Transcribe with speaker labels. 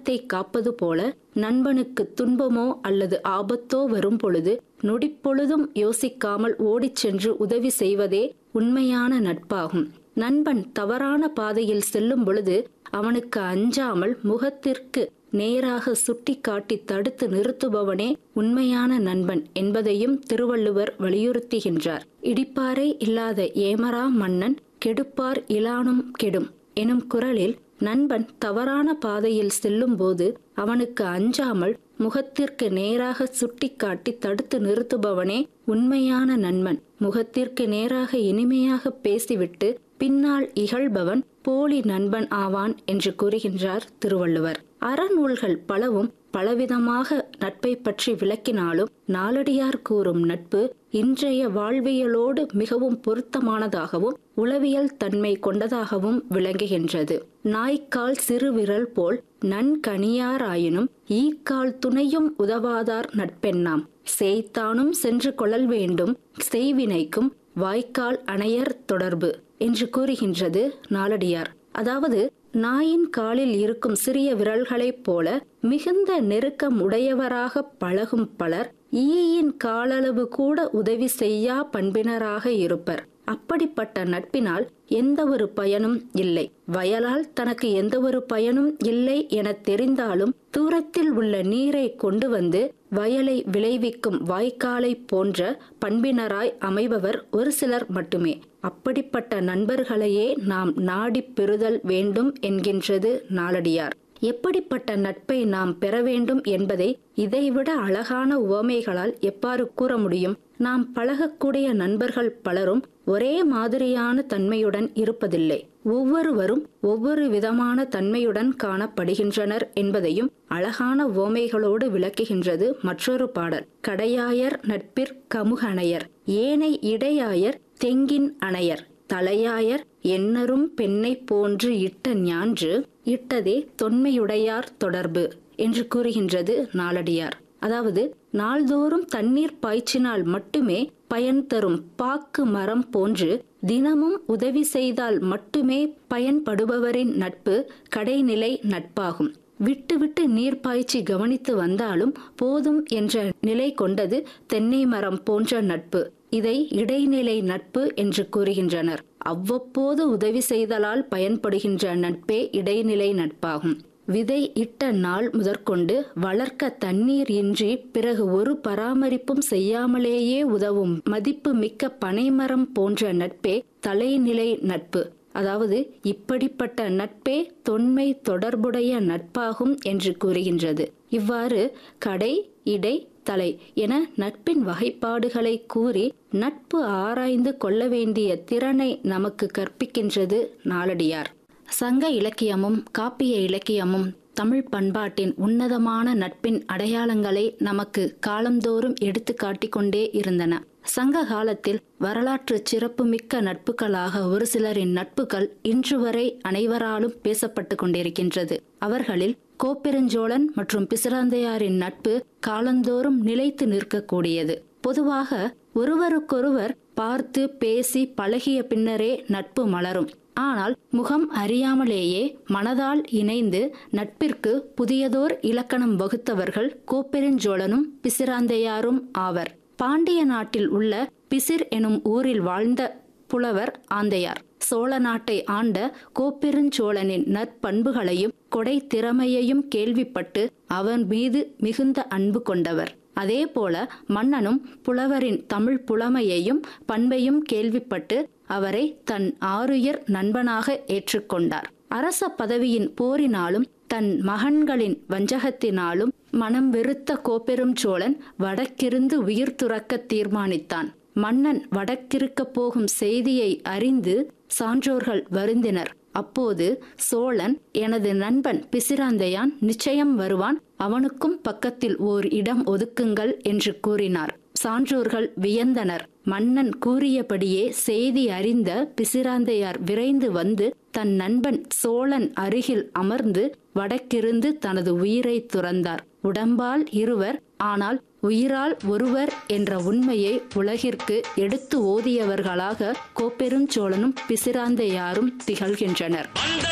Speaker 1: பிணத்தை காப்பது போல நண்பனுக்கு துன்பமோ அல்லது ஆபத்தோ வரும் பொழுது நொடிப்பொழுதும் யோசிக்காமல் ஓடிச் சென்று உதவி செய்வதே உண்மையான நட்பாகும் நண்பன் தவறான பாதையில் செல்லும் பொழுது அவனுக்கு அஞ்சாமல் முகத்திற்கு நேராக சுட்டிக்காட்டி தடுத்து நிறுத்துபவனே உண்மையான நண்பன் என்பதையும் திருவள்ளுவர் வலியுறுத்துகின்றார் இடிப்பாரை இல்லாத ஏமரா மன்னன் கெடுப்பார் இலானும் கெடும் எனும் குரலில் நண்பன் தவறான பாதையில் செல்லும்போது அவனுக்கு அஞ்சாமல் முகத்திற்கு நேராக சுட்டிக்காட்டி தடுத்து நிறுத்துபவனே உண்மையான நண்பன் முகத்திற்கு நேராக இனிமையாக பேசிவிட்டு பின்னால் இகழ்பவன் போலி நண்பன் ஆவான் என்று கூறுகின்றார் திருவள்ளுவர் அறநூல்கள் பலவும் பலவிதமாக நட்பை பற்றி விளக்கினாலும் நாலடியார் கூறும் நட்பு இன்றைய வாழ்வியலோடு மிகவும் பொருத்தமானதாகவும் உளவியல் தன்மை கொண்டதாகவும் விளங்குகின்றது நாய்க்கால் சிறுவிரல் போல் நன்கணியாராயினும் ஈக்கால் துணையும் உதவாதார் நட்பெண்ணாம் செய்தானும் சென்று கொள்ளல் வேண்டும் செய்வினைக்கும் வாய்க்கால் அணையர் தொடர்பு என்று கூறுகின்றது நாலடியார் அதாவது நாயின் காலில் இருக்கும் சிறிய விரல்களைப் போல மிகுந்த நெருக்கம் உடையவராக பழகும் பலர் ஈயின் காலளவு கூட உதவி செய்யா பண்பினராக இருப்பர் அப்படிப்பட்ட நட்பினால் எந்த ஒரு பயனும் இல்லை வயலால் தனக்கு எந்த ஒரு பயனும் இல்லை என தெரிந்தாலும் தூரத்தில் உள்ள நீரை கொண்டு வந்து வயலை விளைவிக்கும் வாய்க்காலை போன்ற பண்பினராய் அமைபவர் ஒரு சிலர் மட்டுமே அப்படிப்பட்ட நண்பர்களையே நாம் நாடிப் பெறுதல் வேண்டும் என்கின்றது நாலடியார் எப்படிப்பட்ட நட்பை நாம் பெற வேண்டும் என்பதை இதைவிட அழகான உவமைகளால் எவ்வாறு கூற முடியும் நாம் பழகக்கூடிய நண்பர்கள் பலரும் ஒரே மாதிரியான தன்மையுடன் இருப்பதில்லை ஒவ்வொருவரும் ஒவ்வொரு விதமான தன்மையுடன் காணப்படுகின்றனர் என்பதையும் அழகான உவமைகளோடு விளக்குகின்றது மற்றொரு பாடல் கடையாயர் நட்பிற் கமுகணையர் ஏனை இடையாயர் தெங்கின் அணையர் தலையாயர் எண்ணரும் பெண்ணை போன்று இட்ட ஞான்று இட்டதே தொன்மையுடையார் தொடர்பு என்று கூறுகின்றது நாலடியார் அதாவது நாள்தோறும் தண்ணீர் பாய்ச்சினால் மட்டுமே பயன் தரும் பாக்கு மரம் போன்று தினமும் உதவி செய்தால் மட்டுமே பயன்படுபவரின் நட்பு கடைநிலை நட்பாகும் விட்டு விட்டு நீர் பாய்ச்சி கவனித்து வந்தாலும் போதும் என்ற நிலை கொண்டது தென்னை மரம் போன்ற நட்பு இதை இடைநிலை நட்பு என்று கூறுகின்றனர் அவ்வப்போது உதவி செய்தலால் பயன்படுகின்ற நட்பே இடைநிலை நட்பாகும் விதை இட்ட நாள் முதற்கொண்டு வளர்க்க தண்ணீர் இன்றி பிறகு ஒரு பராமரிப்பும் செய்யாமலேயே உதவும் மதிப்பு மிக்க பனைமரம் போன்ற நட்பே தலைநிலை நட்பு அதாவது இப்படிப்பட்ட நட்பே தொன்மை தொடர்புடைய நட்பாகும் என்று கூறுகின்றது இவ்வாறு கடை இடை தலை என நட்பின் வகைப்பாடுகளை கூறி நட்பு ஆராய்ந்து கொள்ள வேண்டிய திறனை நமக்கு கற்பிக்கின்றது நாலடியார் சங்க இலக்கியமும் காப்பிய இலக்கியமும் தமிழ் பண்பாட்டின் உன்னதமான நட்பின் அடையாளங்களை நமக்கு காலந்தோறும் எடுத்து காட்டிக்கொண்டே இருந்தன சங்க காலத்தில் வரலாற்று சிறப்புமிக்க நட்புகளாக ஒரு சிலரின் நட்புகள் இன்று வரை அனைவராலும் பேசப்பட்டு கொண்டிருக்கின்றது அவர்களில் கோப்பெருஞ்சோழன் மற்றும் பிசிராந்தையாரின் நட்பு காலந்தோறும் நிலைத்து நிற்கக்கூடியது பொதுவாக ஒருவருக்கொருவர் பார்த்து பேசி பழகிய பின்னரே நட்பு மலரும் ஆனால் முகம் அறியாமலேயே மனதால் இணைந்து நட்பிற்கு புதியதோர் இலக்கணம் வகுத்தவர்கள் கோப்பெருஞ்சோழனும் பிசிராந்தையாரும் ஆவர் பாண்டிய நாட்டில் உள்ள பிசிர் எனும் ஊரில் வாழ்ந்த புலவர் ஆந்தையார் சோழ நாட்டை ஆண்ட கோப்பெருஞ்சோழனின் நற்பண்புகளையும் கொடை திறமையையும் கேள்விப்பட்டு அவன் மீது மிகுந்த அன்பு கொண்டவர் அதே போல மன்னனும் புலவரின் தமிழ் புலமையையும் பண்பையும் கேள்விப்பட்டு அவரை தன் ஆருயர் நண்பனாக ஏற்றுக்கொண்டார் அரச பதவியின் போரினாலும் தன் மகன்களின் வஞ்சகத்தினாலும் மனம் வெறுத்த கோப்பெரும் சோழன் வடக்கிருந்து உயிர் துறக்க தீர்மானித்தான் மன்னன் வடக்கிருக்க போகும் செய்தியை அறிந்து சான்றோர்கள் வருந்தினர் அப்போது சோழன் எனது நண்பன் பிசிராந்தையான் நிச்சயம் வருவான் அவனுக்கும் பக்கத்தில் ஓர் இடம் ஒதுக்குங்கள் என்று கூறினார் சான்றோர்கள் வியந்தனர் மன்னன் கூறியபடியே செய்தி அறிந்த பிசிராந்தையார் விரைந்து வந்து தன் நண்பன் சோழன் அருகில் அமர்ந்து வடக்கிருந்து தனது உயிரை துறந்தார் உடம்பால் இருவர் ஆனால் உயிரால் ஒருவர் என்ற உண்மையை உலகிற்கு எடுத்து ஓதியவர்களாக கோப்பெருஞ்சோழனும் பிசிராந்தையாரும் திகழ்கின்றனர்